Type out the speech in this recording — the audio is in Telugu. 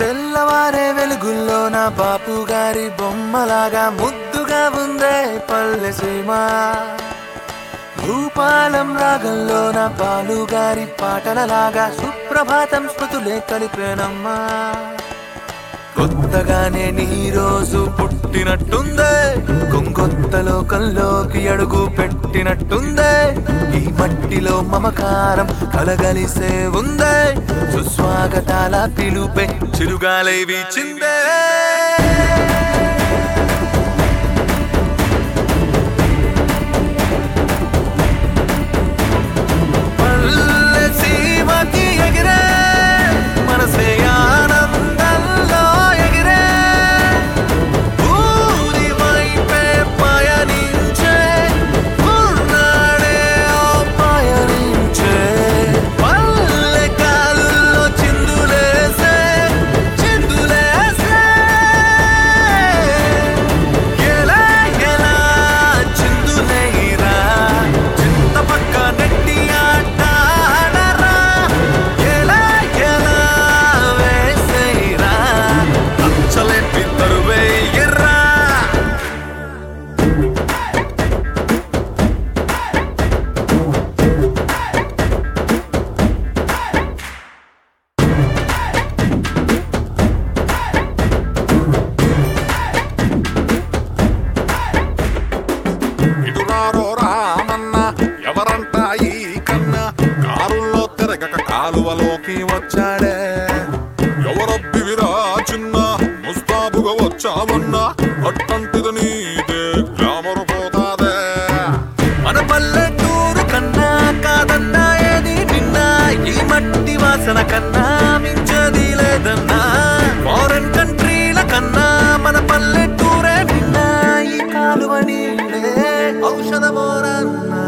తెల్లవారే వెలుగుల్లో నా బాపు గారి బొమ్మలాగా ముద్దుగా ఉందే పల్లె సీమ భూపాలం రాగంలో నా పాలుగారి పాటలలాగా సుప్రభాతం స్మృతులే కలిపేనమ్మా కొత్తగానే నీ రోజు పుట్టినట్టుందే కొంగొత్త లోకంలోకి అడుగు పెట్టినట్టుందే ఈ మట్టిలో మమకారం కలగలిసే ఉందే సుస్వాగతాల పిలుపే చిరుగాలై వీచిందే పల్లె సీమకి ఎగిరే మనసే ఆనందంలో ఎగిరే ఊరి వైపే పయనించే ఉన్నాడే ఓ పయనించే పల్లె కాలుల్లో చిందులేసే చిందులేసే ఎలా ఎలా చిందులేరా చింత పక్క నెట్టి ఆట ఆడరా ఎలా ఎలా వేసేరా అచ్చలేపి తరువేయరా ఇటురారో రామన్న ఎవరంట ఈ కన్న కారుల్లో తిరగక కాలువలోకి వచ్చాడే ఎవరబ్బివిరా చిన్న ముస్తాబుగా వచ్చావన్నా అట్టంటిది నీదే గ్లామరు పోతాదే మన పల్లెటూరు కన్నా కాదన్నా ఏది నిన్నా ఈ మట్టి వాసన కన్నా మించది లేదన్నా ఫారెన్ కంట్రీల కన్నా మన పల్లెటూరే నిన్నా ఈ కాలువ నీళ్ళే ఔషధ మోరన్నా